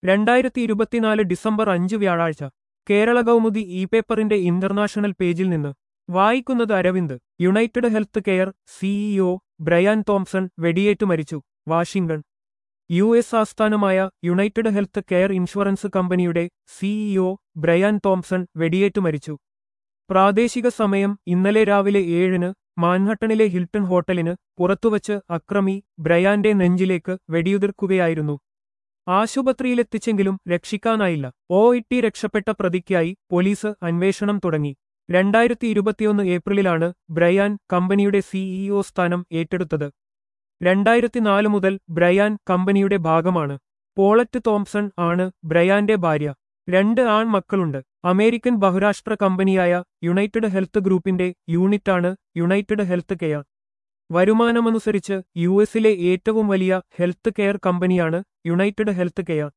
രണ്ടായിരത്തി ഇരുപത്തിനാല് ഡിസംബർ അഞ്ച് വ്യാഴാഴ്ച കേരള കൗമുദി ഇ പേപ്പറിന്റെ ഇന്റർനാഷണൽ പേജിൽ നിന്ന് വായിക്കുന്നത് Aravind United Health care CEO Brian Thompson വെടിയേറ്റു മരിച്ചു വാഷിംഗ്ടൺ യു എസ് ആസ്ഥാനമായ യുണൈറ്റഡ് ഹെൽത്ത് കെയർ ഇൻഷുറൻസ് കമ്പനിയുടെ സിഇഒ ബ്രയാൻ തോംസൺ വെടിയേറ്റു മരിച്ചു പ്രാദേശിക സമയം ഇന്നലെ രാവിലെ ഏഴിന് മാൻഹട്ടണിലെ ഹിൽട്ടൺ ഹോട്ടലിന് പുറത്തുവച്ച് അക്രമി ബ്രയാന്റെ നെഞ്ചിലേക്ക് വെടിയുതിർക്കുകയായിരുന്നു ആശുപത്രിയിലെത്തിച്ചെങ്കിലും രക്ഷിക്കാനായില്ല ഒ ഇട്ടി രക്ഷപ്പെട്ട പ്രതിക്കായി പോലീസ് അന്വേഷണം തുടങ്ങി രണ്ടായിരത്തി ഇരുപത്തിയൊന്ന് ഏപ്രിലിലാണ് ബ്രയാൻ കമ്പനിയുടെ സിഇഒ സ്ഥാനം ഏറ്റെടുത്തത് രണ്ടായിരത്തിനാല് മുതൽ ബ്രയാൻ കമ്പനിയുടെ ഭാഗമാണ് പോളറ്റ് തോംസൺ ആണ് ബ്രയാന്റെ ഭാര്യ രണ്ട് ആൺമക്കളുണ്ട് അമേരിക്കൻ ബഹുരാഷ്ട്ര കമ്പനിയായ യുണൈറ്റഡ് ഹെൽത്ത് ഗ്രൂപ്പിന്റെ യൂണിറ്റാണ് യുണൈറ്റഡ് ഹെൽത്ത് കെയർ വരുമാനമനുസരിച്ച് യു എസിലെ ഏറ്റവും വലിയ ഹെൽത്ത് കെയർ കമ്പനിയാണ് യുണൈറ്റഡ് ഹെൽത്ത് കെയർ